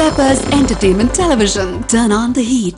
Peppers Entertainment Television. Turn on the heat.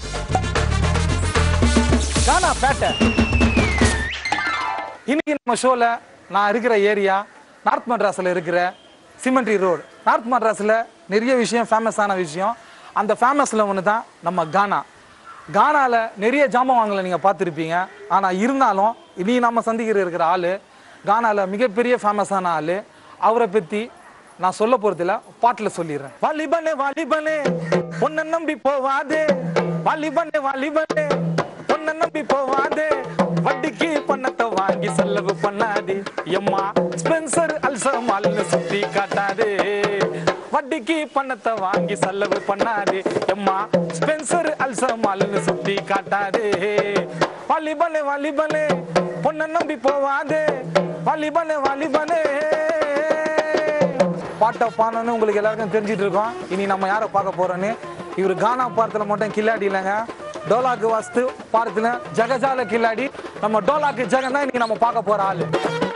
கானா பேட்டை இன்னைக்கு நம்ம ஷோல நான் இருக்கிற ஏரியா நார்த் மெட்ராஸில் இருக்கிற சிமெண்ட்ரி ரோடு நார்த் மெட்ராஸில் நிறைய விஷயம் ஃபேமஸான விஷயம் அந்த ஃபேமஸில் ஒன்று தான் நம்ம கானா கானாவில் நிறைய ஜாமான்களை நீங்கள் பார்த்துருப்பீங்க ஆனால் இருந்தாலும் இனி நம்ம சந்திக்கிற இருக்கிற ஆள் கானாவில் மிகப்பெரிய ஃபேமஸான ஆள் அவரை பற்றி நான் சொல்ல போறதில்ல பாட்டில் சொல்லிடுறேன் வாலிபனே வாலிபனே பொண்ணை நம்பி போவாதே வாலிபனே வாலிபனே பொண்ணை நம்பி போவாதே வட்டிக்கு பணத்தை வாங்கி செலவு பண்ணாதே எம்மா ஸ்பென்சர் அல்சமால்னு சுத்தி காட்டாதே வட்டிக்கு பணத்தை வாங்கி செலவு பண்ணாதே எம்மா ஸ்பென்சர் அல்சமால்னு சுத்தி காட்டாதே வாலிபனே வாலிபனே பொண்ணை நம்பி போவாதே வாலிபனே வாலிபனே பாட்டை பாடணும்னு உங்களுக்கு எல்லாருக்கும் தெரிஞ்சிட்டு இருக்கோம் இனி நம்ம யாரை பார்க்க போறோன்னு இவர் கானா பாடத்துல மட்டும் கில்லாடி இல்லைங்க டோலாக்கு வாஸ்து பாடத்துல ஜகஜால கில்லாடி நம்ம டோலாக்கு ஜெகன் தான் இன்னைக்கு நம்ம பார்க்க போற ஆளு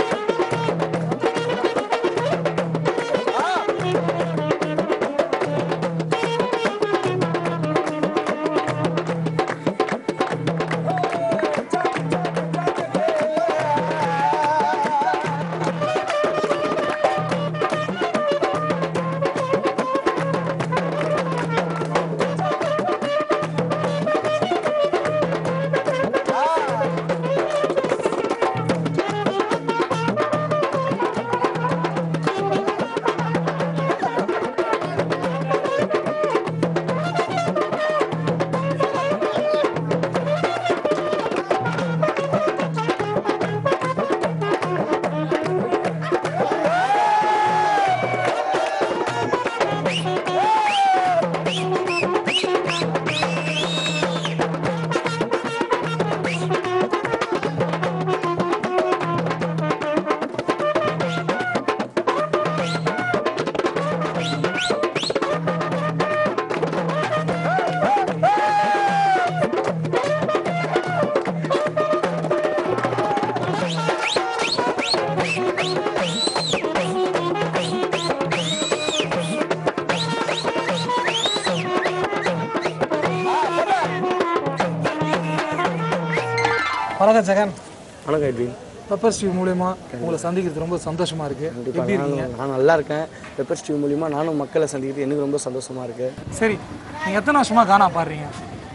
வணக்கம் ஜெகன் வணக்கம் எட்வின் பெப்பர் ஸ்டீவ் மூலியமா உங்களை சந்திக்கிறது ரொம்ப சந்தோஷமா இருக்கு கண்டிப்பாக எப்படி இருக்கீங்க நானும் நான் நல்லா இருக்கேன் பெப்பர் ஸ்டீவ் மூலிமா நானும் மக்களை சந்திக்கிறது எனக்கு ரொம்ப சந்தோஷமாக இருக்குது சரி நீங்க எத்தனை வருஷமா கானா பாடுறீங்க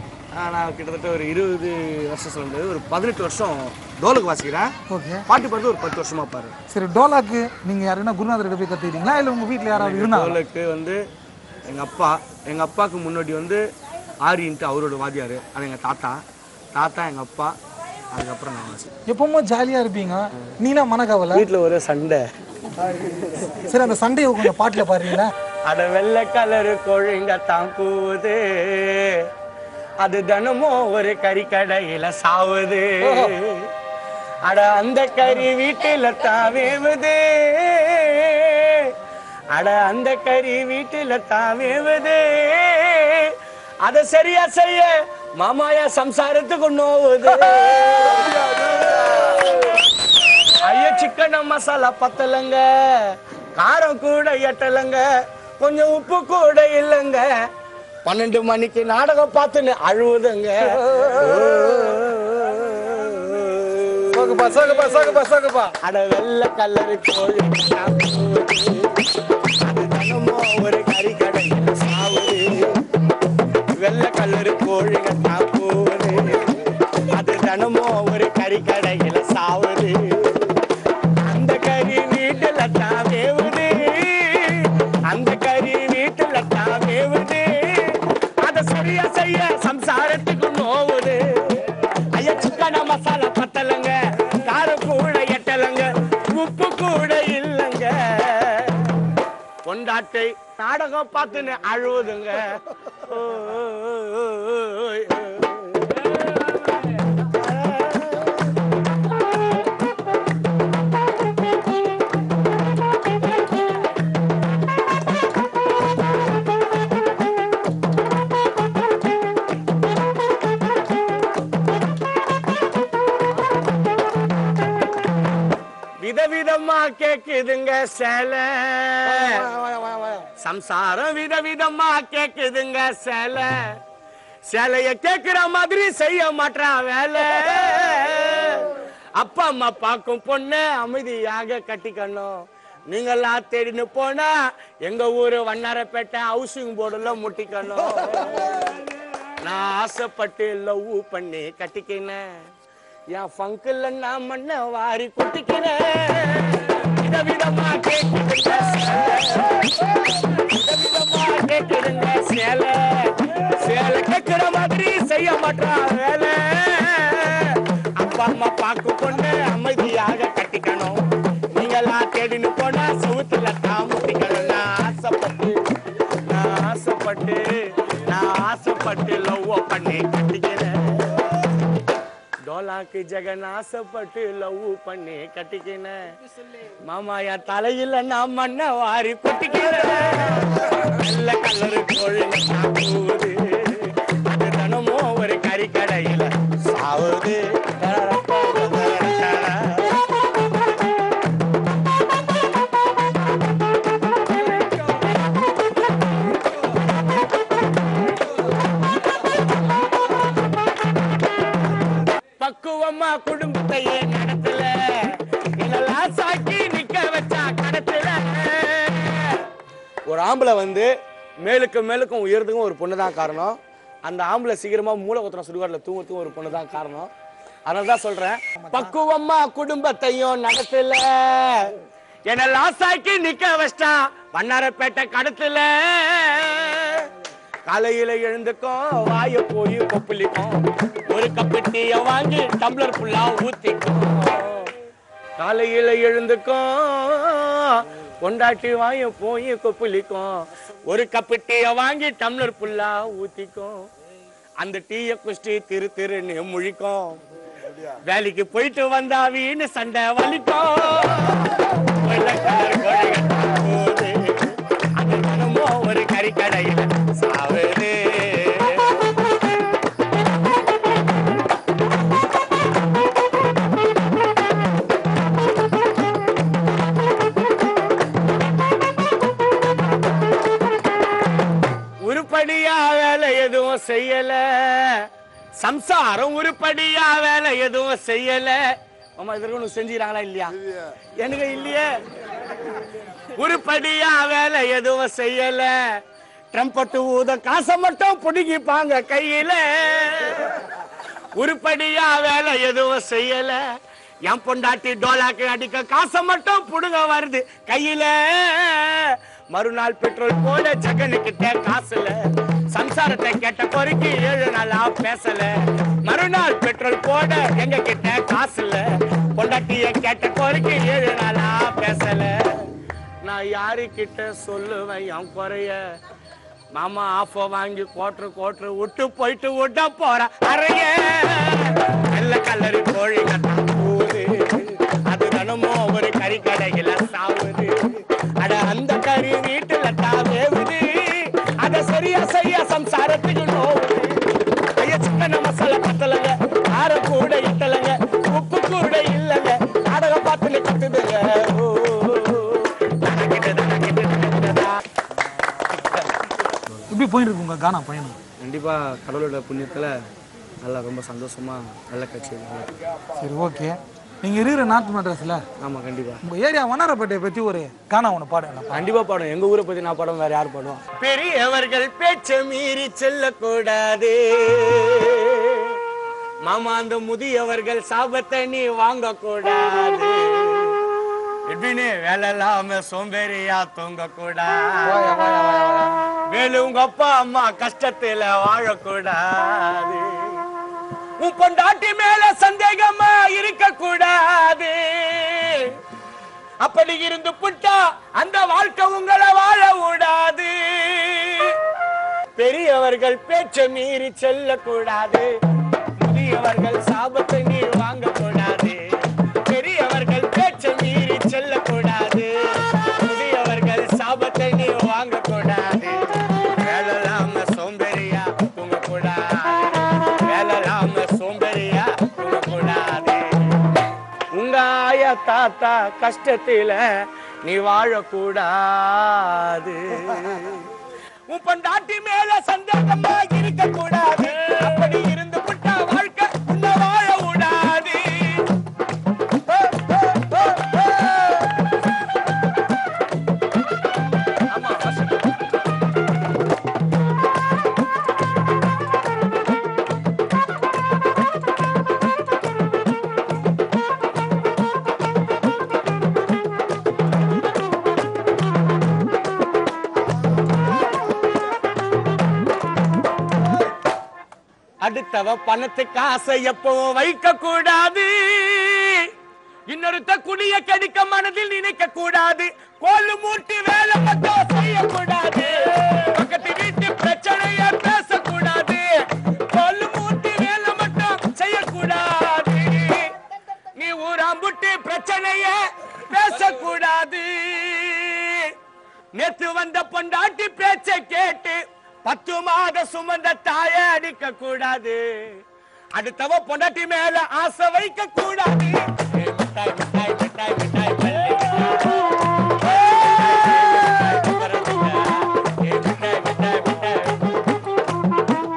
நான் கிட்டத்தட்ட ஒரு இருபது வருஷம் சொல்ல முடியாது ஒரு பதினெட்டு வருஷம் டோலுக்கு வாசிக்கிறேன் ஓகே பாட்டு பாடுறது ஒரு பத்து வருஷமாக பாரு சரி டோலாக்கு நீங்க யாருன்னா குருநாதர்கிட்ட போய் கத்துக்கிட்டீங்களா இல்ல உங்க வீட்ல யாராவது இருந்தாங்க டோலுக்கு வந்து எங்கள் அப்பா எங்கள் அப்பாவுக்கு முன்னாடி வந்து ஆரின்ட்டு அவரோட வாத்தியார் அது எங்கள் தாத்தா தாத்தா எங்கள் அப்பா அதுக்கப்புறம் நான் வாசி எப்பவுமே ஜாலியா இருப்பீங்க நீனா மனக்கவலை வீட்டில் ஒரு சண்டை சரி அந்த சண்டையை கொஞ்சம் பாட்டுல பாடுறீங்களா அட வெள்ளை கலரு கோழிங்க தான் கூவுது அது தினமும் ஒரு கறிக்கடையில சாவுது அட அந்த கறி வீட்டுல தான் வேவுது அட அந்த கறி வீட்டுல தான் வேவுது அத சரியா செய்ய மாமாயா சம்சாரத்துக்கு நோவுது ஐயோ சிக்கன் மசாலா பத்தலங்க காரம் கூட எட்டலங்க கொஞ்சம் உப்பு கூட இல்லைங்க பன்னெண்டு மணிக்கு நாடகம் பார்த்துன்னு அழுவுதுங்க சாகுப்பா சாகுப்பா சாகுப்பா சாகுப்பா அட வெள்ளை கல்லறு கோழி அது தினமும் ஒரு கறி கடையில் சாவுது வெள்ளை கல்லறு கோழிங்க தாக்குவது அது தினமும் ஒரு கறி கடையில் சாவுது அந்த கறி வீட்டுல தான் வேவுது அந்த கறி வீட்டுல தான் வேவுது அத சரியா செய்ய சம்சாரத்துக்கு நோவுது ஐயா சிக்கன மசாலா பத்தலங்க காரம் கூட எட்டலங்க உப்பு கூட இல்லைங்க பொண்டாட்டை நாடகம் பார்த்துன்னு அழுவுதுங்க ஓ, ஓ, ஓ, ஓ, ஓ. விதவிதமா கேக்குதுங்க சேலை சம்சாரம் விதவிதமா கேக்குதுங்க சேலை சேலைய கேக்குற மாதிரி செய்ய மாட்டா வேலை அப்பா அம்மா பார்க்கும் பொண்ணு அமைதியாக கட்டிக்கணும் நீங்கெல்லாம் தேடின்னு போனா எங்க ஊரு வண்ணாரப்பேட்டை ஹவுசிங் போர்டுல முட்டிக்கணும் நான் ஆசைப்பட்டு லவ் பண்ணி கட்டிக்கினேன் என் ஃபங்கில் நான் மண்ண வாரி குட்டிக்கினேன் விதவிதமா கேக்குதுங்க விதவிதமா கேக்குதுங்க சேலை சேலை கேக்குற மாதிரி செய்ய மாட்டான் வேலை அப்பா அம்மா பார்க்க பொண்ணு அமைதியாக கட்டிக்கணும் நீங்கெல்லாம் தேடின்னு போனா சவுத்துல தான் முட்டிக்கணும் நான் ஆசைப்பட்டு நான் ஆசைப்பட்டு நான் ஆசைப்பட்டு லவ் பண்ணி கட்டிக்கிறேன் டோலாக்கு ஜெகன் ஆசைப்பட்டு லவ் பண்ணி கட்டிக்கினேன் மாமா என் தலையில நான் மண்ண வாரி கொட்டிக்கிறேன் நல்ல கலரு கோழிங்க சாப்பிடுவது அது தினமும் ஒரு கறிக்கடையில சாவுது பக்குவமா குடும்பத்தையே நடத்தல இதெல்லாம் சாக்கி நிக்க வச்சா கடத்தல ஒரு ஆம்பளை வந்து மேலுக்கு மேலுக்கும் உயர்றதுக்கும் ஒரு பொண்ணு தான் காரணம் அந்த ஆம்பளை சீக்கிரமா மூளை குத்துற சுடுகாட்டில் தூங்குறதுக்கும் ஒரு பொண்ணு தான் காரணம் அதனால தான் சொல்றேன் பக்குவமா குடும்பத்தையும் நடத்தல என்ன லாசாக்கி நிக்க வச்சிட்டா வண்ணாரப்பேட்டை கடத்தல காலையில எழுந்துக்கும் வாய போய் கொப்பளிக்கும் ஒரு கப்பு டீய வாங்கி டம்ளர் ஃபுல்லா ஊத்திக்கும் காலையில எழுந்துக்கும் கொண்டாட்டி வாய போய் கொப்பளிக்கும் ஒரு கப்பு டீய வாங்கி டம்ளர் ஃபுல்லா ஊத்திக்கும் அந்த டீய குஷ்டி திரு திருன்னு முழிக்கும் வேலைக்கு போயிட்டு வந்தா வீணு சண்டை வலிக்கும் வெள்ளை கலர் கோழிகள் போகுது. அது தினமும் ஒரு கறிக்கடையில சாவுது உருப்படியா வேலை எதுவும் செய்யல சம்சாரம் உருப்படியா வேலை எதுவும் செய்யல ஆமா இதற்கு ஒண்ணு செஞ்சுக்கிறாங்களா இல்லையா எனக்கு இல்லையே உருப்படியா வேலை எதுவும் செய்யல ட்ரம்பட்டு ஊத காசை மட்டும் பிடுங்கிப்பாங்க கையில உருப்படியா வேலை எதுவும் செய்யல என் பொண்டாட்டி டோலாக்கு அடிக்க காசை மட்டும் புடுங்க வருது கையில மறுநாள் பெட்ரோல் போட ஜெகனுக்கிட்ட காசுல சம்சாரத்தை கேட்ட பொறுக்கி ஏழு நாளா பேசல மறுநாள் பெட்ரோல் போட எங்க கிட்ட காசுல பொண்டாட்டிய கேட்ட பொறுக்கி ஏழு நாளா பேசல நான் யாருக்கிட்ட சொல்லுவேன் என் குறைய மாமா ஆஃபோ வாங்கி கோட்ரு கோட்ரு விட்டு போயிட்டு விட்ட போற அறைய நல்ல கல்லறி கோழி கட்டா போகுது அது தினமும் ஒரு கறி கடையில சாவுது அட அந்த கறி வீட்டுல தான் வேவுது அத சரியா செய்ய சம்சாரத்துக்கு நோவுது ஐயா சிக்கன மசாலா பத்தலங்க கார கூட இட்டலங்க உப்பு கூட இல்லங்க நாடகம் பார்த்து கத்துதுங்க ஓ, ஓ, ஓ. தனக்கிட்ட, தனக்கிட்ட, தனக்கிட்டதா. எப்படி போயிட்டு இருக்கு உங்க கானா பயணம் கண்டிப்பா கடவுளோட புண்ணியத்துல நல்லா ரொம்ப சந்தோஷமா நல்ல கட்சி சரி ஓகே நீங்க இருக்கிற நார்த் மெட்ராஸ்ல ஆமா கண்டிப்பா உங்க ஏரியா வண்ணாரப்பேட்டையை பத்தி ஒரு கானா ஒன்று பாடுங்க கண்டிப்பா பாடும் எங்க ஊரை பத்தி நான் பாடம் வேற யார் பாடுவோம் பெரியவர்கள் பேச்ச மீறி செல்லக்கூடாது மாமா அந்த முதியவர்கள் சாபத்தை நீ வாங்க கூடாது எப்படின்னு வேலை இல்லாம சோம்பேறியா தூங்க கூடாது வேலு உங்க அப்பா அம்மா கஷ்டத்துல வாழக்கூடாது உன் பொண்டாட்டி மேல சந்தேகமா இருக்க கூடாது அப்படி இருந்து புட்டா அந்த வாழ்க்கை உங்களை வாழ விடாது பெரியவர்கள் பேச்ச மீறி செல்லக்கூடாது முதியவர்கள் சாபத்தை நீர் வாங்க கூடாது பெரியவர்கள் பேச்ச மீறி செல்லக்கூடாது முதியவர்கள் சாபத்தை நீர் வாங்க கூடாது வேலை இல்லாம சோம்பேறியா தூங்க கூடாது வேலை இல்லாம சோம்பேறியா தூங்க கூடாது உங்க ஆயா தாத்தா கஷ்டத்தில நீ வாழக்கூடாது உன் பொண்டாட்டி மேல சந்தேகமா இருக்க கூடாது அப்படி இருந்து விட்டா வாழ்க்கை உன்னை வாழ விடாது ஓ, ஓ, ஓ, ஓ. ஆமா வசனம். அடுத்தவ பணத்துக்கு ஆசை எப்பவும் வைக்க கூடாது இன்னொருத்த குடிய கெடுக்க மனதில் நினைக்க கூடாது கோலு மூட்டி வேலை மட்டும் செய்யக்கூடாது பக்கத்து வீட்டு பிரச்சனைய பேசக்கூடாது கோலு மூட்டி வேலை மட்டும் செய்யக்கூடாது நீ ஊராம்புட்டு பிரச்சனைய பேசக்கூடாது நேத்து வந்த பொண்டாட்டி பேச்ச கேட்டு பத்து மாத சுமந்த தாய அடிக்க கூடாது அடுத்தவ பொண்டாட்டி மேல ஆசை வைக்க கூடாது ஏய், மிட்டாய், மிட்டாய், மிட்டாய், மிட்டாய், பல்லு மிட்டாய். ஏய், மிட்டாய், மிட்டாய், ஏய், மிட்டாய், மிட்டாய், மிட்டாய்.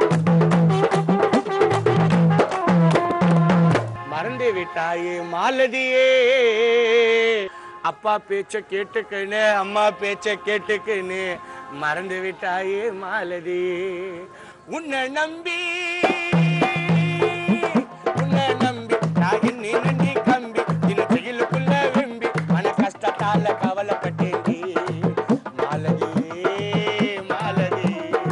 மறந்து விட்டாயே மாலதியே அப்பா பேச்ச கேட்டுக்கின்னு அம்மா பேச்ச கேட்டுக்கின்னு மறந்து விட்டாயே மாலதி உன்னை நம்பி உன்னை நம்பி நான் என்ன நண்டி கம்பி தின செயலுக்குள்ள வெம்பி மன கஷ்டத்தால கவலைப்பட்டேன் மாலதி மாலதி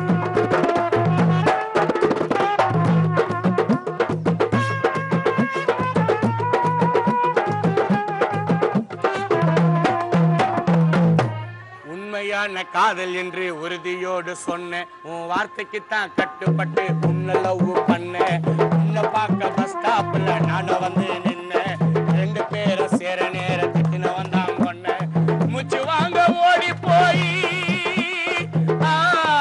உண்மையான காதல் என்று உறுதியோடு சொன்னேன் உன் வார்த்தைக்கு தான் கட்டுப்பட்டு உன்னை லவ் பண்ண உன்னை பார்க்க பஸ் ஸ்டாப்ல நானும் வந்து நின்னேன் ரெண்டு பேரும் சேர நேர திட்டின வந்தான் கொன்ன முச்சு வாங்க ஓடி போய் ஆ,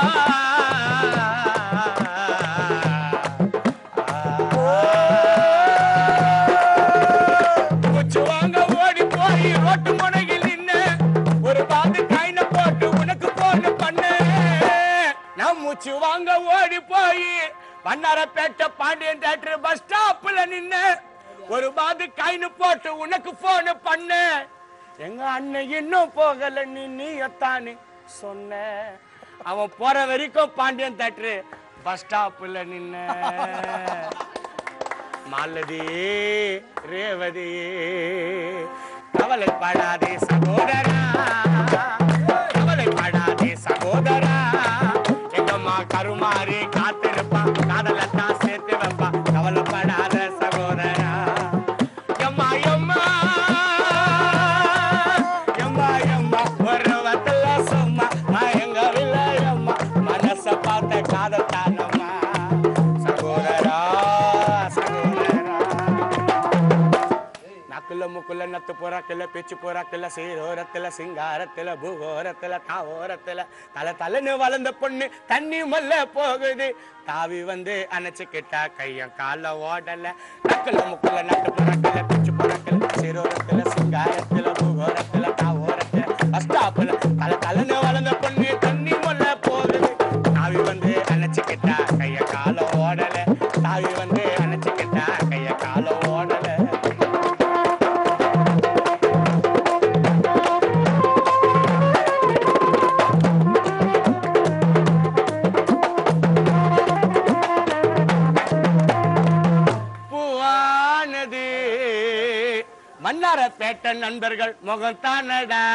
மூச்சு வாங்க ஓடி போய் ரோட்டு முனையில் நின்னு ஒரு பாந்து கைன போட்டு உனக்கு போன் பண்ண நான் மூச்சு வாங்க ஓடி போய் வண்ணாரப்பேட்டை பாண்டியன் தேட்டர் பஸ் ஸ்டாப்ல நின்னு ஒரு பாந்து கைனு போட்டு உனக்கு போன் பண்ண எங்க அண்ணன் இன்னும் போகல நீ நீயத்தானே சொன்ன அவன் போற வரைக்கும் பாண்டியன் தேட்டர் பஸ் ஸ்டாப்ல நின்ன மாலதியே ரேவதியே கவலைப்படாதே சகோதரா கவலைப்படாதே சகோதரா எங்கம்மா கருமாறி காத்திருப்பான் காதலத்தான் சேர்த்து வைப்பான் கவலைப்படாத சகோதரா எம்மா எம்மா எம்மா எம்மா ஒரு வத்தல சும்மா மயங்கவில்லை அம்மா மனச பார்த்த காதத்தானம்மா சகோதரா சகோதரா நக்குல முக்குல நத்து புறாக்குல பேச்சு புறாக்குல சீரோரத்துல சிங்காரத்துல பூகோரத்துல தாவோரத்துல தல தலைன்னு வளர்ந்த பொண்ணு தண்ணி மல்ல போகுது தாவி வந்து அணைச்சுக்கிட்டா கையும் கால ஓடல நக்குல முக்குல நட்டு புறாக்குல பேச்சு புறாக்குல சீரோரத்துல சிங்காரத்துல பூகோரத்துல தாவோரத்துல பஸ்டாப்புல தல தலைன்னு வளர்ந்த பொண்ணு தண்ணி மல்ல போகுது தாவி வந்து அணைச்சுக்கிட்டா கைய கால ஓடல தாவி வந்து அணைச்சுக்கிட்டா கைய கால ஓடல பூவானது மன்னாரப்பேட்டை நண்பர்கள் முகம் தானடா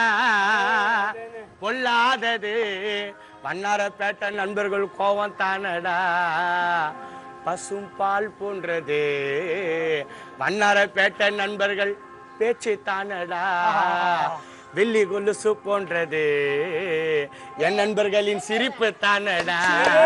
பொல்லாதது மன்னாரப்பேட்டை நண்பர்கள் கோவம் தானடா பசும் பால் போன்றது மன்னாரப்பேட்டை நண்பர்கள் பேச்சு தானடா வெள்ளி கொலுசு போன்றது என் நண்பர்களின் சிரிப்பு தானடா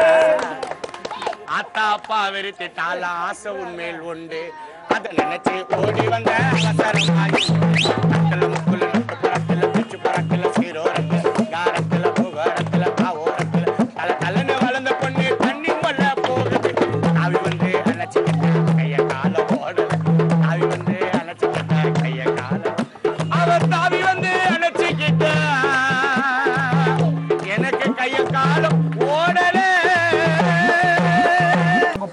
ஆத்தா அப்பா வெறுத்துட்டால ஆசை உண்மையில் உண்டு அத நினைச்சு ஓடி வந்த அவசரமாயி நக்கல முக்குல நட்டு புறத்துல பிச்சு புறத்துல சீரோரத்துல காரத்துல புகாரத்துல காவோரத்துல தல தலன்னு வளர்ந்த பொண்ணு தண்ணி மல்ல போகுது தாவி வந்து அணைச்சுக்கிட்ட கைய கால ஓடல தாவி வந்து அணைச்சுக்கிட்ட கைய கால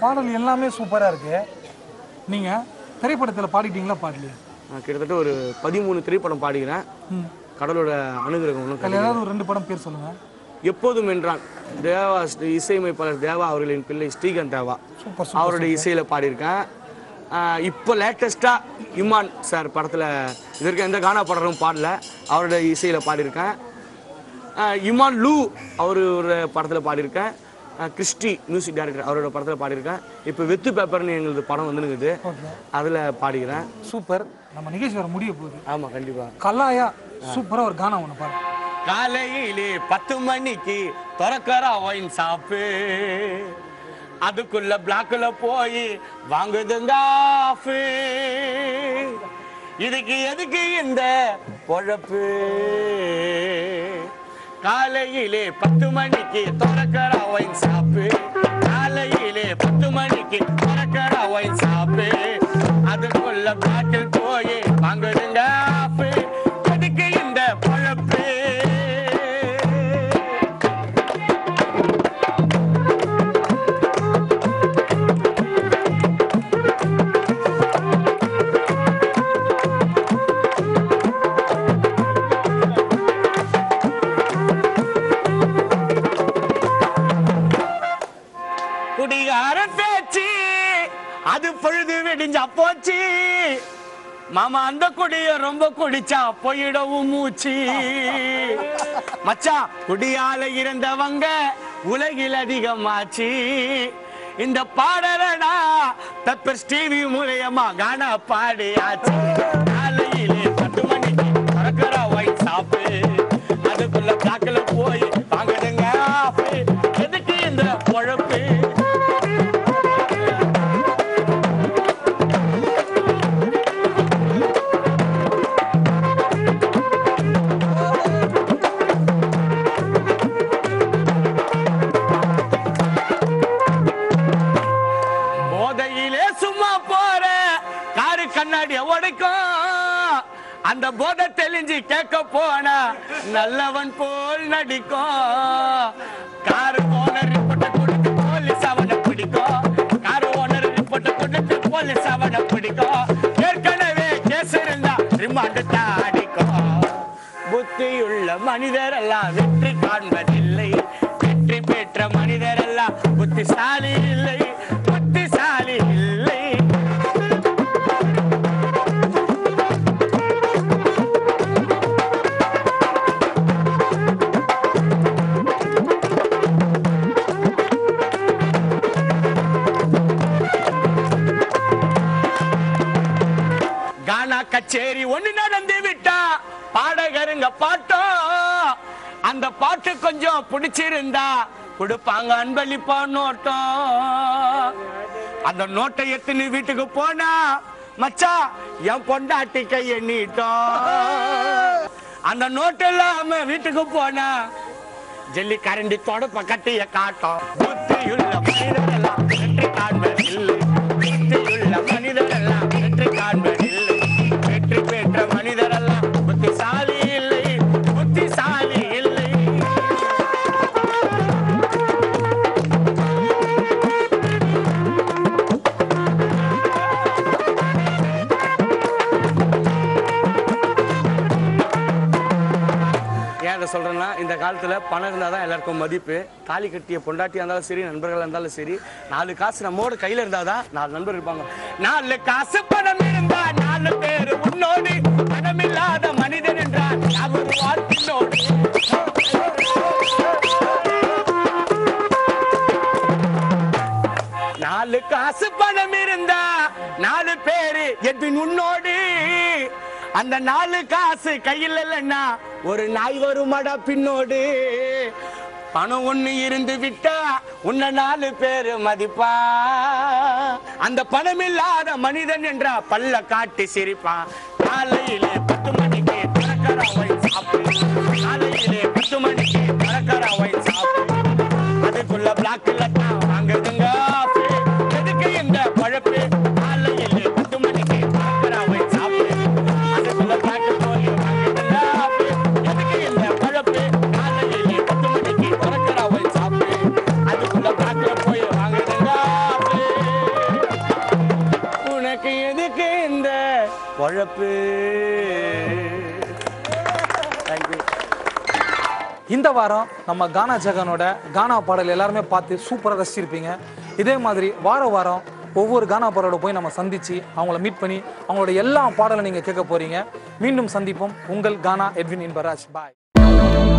பாடல் எல்லாமே சூப்பராக இருக்கு நீங்கள் திரைப்படத்தில் பாடிட்டீங்களா பாடலையா நான் கிட்டத்தட்ட ஒரு பதிமூணு திரைப்படம் பாடுகிறேன் கடவுளோட அனுகிரகம் ஒன்றும் அதில் ஏதாவது ஒரு ரெண்டு படம் பேர் சொல்லுங்கள் எப்போதும் என்றான் தேவா ஸ்ரீ- இசையமைப்பாளர் தேவா அவர்களின் பிள்ளை ஸ்ரீகாந்த் தேவா சூப்பர் அவருடைய இசையில பாடியிருக்கேன் ஆஹ் இப்போ லேட்டஸ்டா இமான் சார் படத்துல இதற்கு எந்த கானா பாடலும் பாடல அவருடைய இசையில பாடியிருக்கேன் ஆஹ் இமான் லூ அவர் ஒரு படத்துல பாடியிருக்கேன் ஆஹ் கிறிஸ்டி மியூசிக் டைரக்டர் அவரோட படத்துல பாடியிருக்கேன் இப்போ வெத்து பேப்பர்னு எங்களது படம் வந்துனுக்குது ஓகே அதுல பாடிக்கிறேன் சூப்பர் நம்ம நிகழ்ச்சி வர முடிய போகுது ஆமா கண்டிப்பா கலாயா சூப்பராக ஒரு கானா ஒன்று பாரு காலையிலே பத்து மணிக்கு திறக்கிற ஒயின் ஷாப்பு அதுக்குள்ள பிளாக்ல போய் வாங்குதுங்க ஆஃபு இதுக்கு எதுக்கு இந்த பொழப்பு காலையிலே பத்து மணிக்கு திறக்கிற ஒயின் ஷாப்பு காலையிலே பத்து மணிக்கு திறக்கிற ஒயின் ஷாப்பு அதுக்குள்ள பிளாக்கில் போய் வாங்குதுங்க ஆஃபு எதுக்கு இந்த பொழப்பு குடிகார பேச்சு அது பொழுது வெடிஞ்சா போச்சு மாமா அந்த குடிய ரொம்ப குடிச்சா போயிடவும் மூச்சு மச்சான் குடியால இருந்தவங்க உலகில் அதிகமாச்சு இந்த பாடலடா பெப்பர் ஸ்டீவி மூலியமா கானா பாடியாச்சு காலையிலே பத்து மணிக்கு பறக்கிற ஒயிட் சாப்பு அதுக்குள்ள பிளாக்ல போய் வாங்குதுங்க ஆஃபு. எதுக்கு இந்த பொழப்பு போதையிலே சும்மா போற காரு கண்ணாடிய உடைக்கும் அந்த போதை தெளிஞ்சு கேட்க போனா நல்லவன் போல் நடிக்கும் காரு ஓனர் ரிப்போர்ட்ட கொடுத்து போலீஸ் அவனை பிடிக்கும் காரு ஓனர் ரிப்போர்ட்ட கொடுத்து போலீஸ் அவனை பிடிக்கும் ஏற்கனவே கேஸ் இருந்தா ரிமாண்டு தான் அடிக்கும் புத்தியுள்ள மனிதர் எல்லாம் வெற்றி காண்பதில்லை வெற்றி பெற்ற மனிதர் எல்லாம் புத்திசாலி இல்லை புத்திசாலி இல்லை கானா கச்சேரி ஒண்ணு நடந்து விட்டா பாடகருங்க பாட்டம் அந்த பாட்டு கொஞ்சம் பிடிச்சிருந்தா கொடுப்பாங்க அன்பளிப்பா நோட்டம் அந்த நோட்டை எடுத்துன்னு வீட்டுக்கு போனா மச்சான் என் பொண்டாட்டி கைய நீட்டம் அந்த நோட்டு இல்லாம வீட்டுக்கு போனா ஜல்லி கரண்டி தொடப்ப கட்டிய காட்டும் புத்தியுள்ள மனிதரெல்லாம் வெற்றி காண்பதில்லை புத்தியுள்ள மனிதரெல்லாம் வெற்றி காண்பதில்லை வெற்றி பெற்ற மனிதரெல்லாம் புத்திசாலி இல்லை புத்திசாலி இல்லை ஏன் அதை சொல்றேன்னா இந்த காலத்துல பணம் இருந்தால் தான் எல்லாருக்கும் மதிப்பு தாலி கட்டிய பொண்டாட்டியா இருந்தாலும் சரி நண்பர்களா இருந்தாலும் சரி நாலு காசு நம்மோட கையில இருந்தாதான் நாலு நண்பர் இருப்பாங்க நாலு காசு பணம் இருந்தா நாலு பேர் உன்னோடு பணம் இல்லாத மனிதன் என்றால் அவர் வாழ்க்கையோடு நாலு காசு பணம் இருந்தா நாலு பேரு எதின் உன்னோடு அந்த நாலு காசு கையில் இல்லைன்னா ஒரு நாய் வருமாடா பின்னோடு பணம் ஒண்ணு இருந்து விட்டா உன்னை நாலு பேரு மதிப்பா அந்த பணம் இல்லாத மனிதன் என்றா பல்ல காட்டி சிரிப்பான் காலையிலே பத்து மணிக்கு பறக்கிற ஒயின் சாப்பிடு காலையிலே பத்து மணிக்கு பறக்கிற ஒயின் சாப்பிடு அதுக்குள்ள பிளாக்ல தான் வாங்குதுங்க ஆப்பு. எதுக்கு இந்த பழப்பு காலையிலே பத்து மணிக்கு பார்க்கிற ஒயின் சாப்பிடு அதுக்குள்ள பிளாக் போய் வாங்குதுங்க ஆப்பு. எதுக்கு இந்த பழப்பு காலையிலே பத்து மணிக்கு பறக்கிற ஒயின் சாப்பிடு அதுக்குள்ள பிளாக்ல போய் வாங்குதுங்க ஆப்பு. நட்பு தேங்க்யூ இந்த வாரம் நம்ம கானா ஜெகனோட கானா பாடல் எல்லாருமே பார்த்து சூப்பராக ரசிச்சிருப்பீங்க இதே மாதிரி வார வாரம் ஒவ்வொரு கானா பாடலோட போய் நம்ம சந்திச்சு அவங்கள மீட் பண்ணி அவங்களோட எல்லா பாடலும் நீங்கள் கேட்க போறீங்க மீண்டும் சந்திப்போம் உங்கள் கானா எட்வின் இன்பராஜ் பாய்